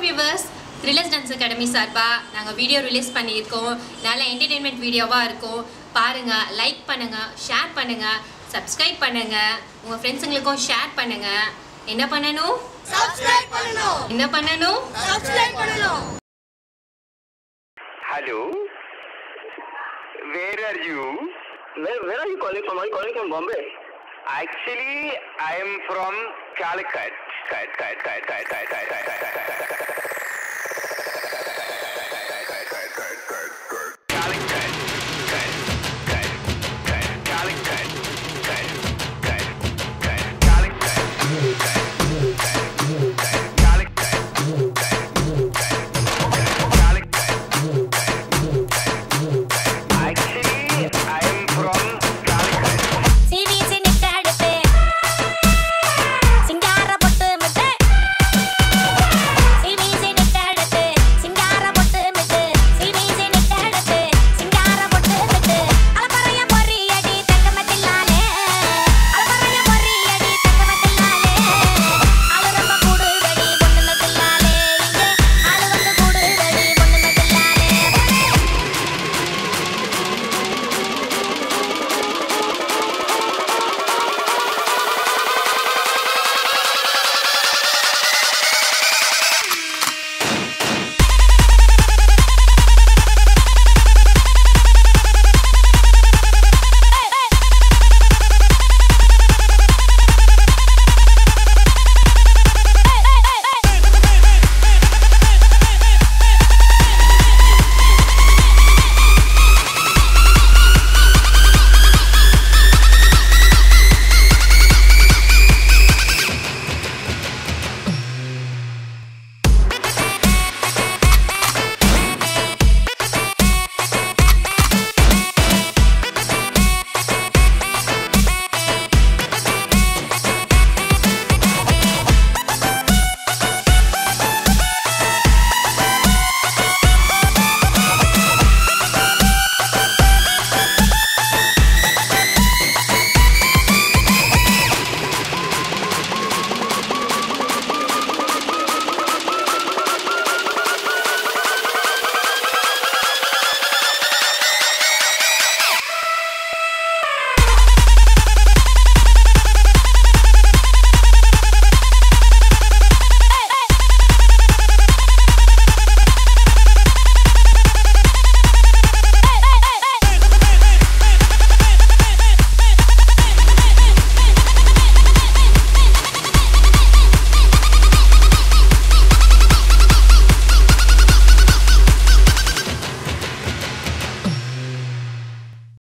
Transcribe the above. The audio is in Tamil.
வியூவர்ஸ் த்ரில்லர்ஸ் டான்ஸ் அகாடமி சார்பாக நாங்கள் வீடியோ ரிலீஸ் பண்ணியிருக்கோம் நல்ல என்டர்டெயின்மெண்ட் வீடியோவாக இருக்கும் பாருங்கள் லைக் பண்ணுங்கள் ஷேர் பண்ணுங்கள் சப்ஸ்கிரைப் பண்ணுங்கள் உங்கள் ஃப்ரெண்ட்ஸுங்களுக்கும் ஷேர் பண்ணுங்கள் என்ன பண்ணணும் சப்ஸ்கிரைப் பண்ணணும் என்ன பண்ணணும் சப்ஸ்கிரைப் பண்ணணும் Hello? Where are you? Where, where are you calling from? Are you calling from Bombay? Actually, I am from Calicut. Cut, cut, cut, cut, cut, cut, cut, cut, cut, cut, cut.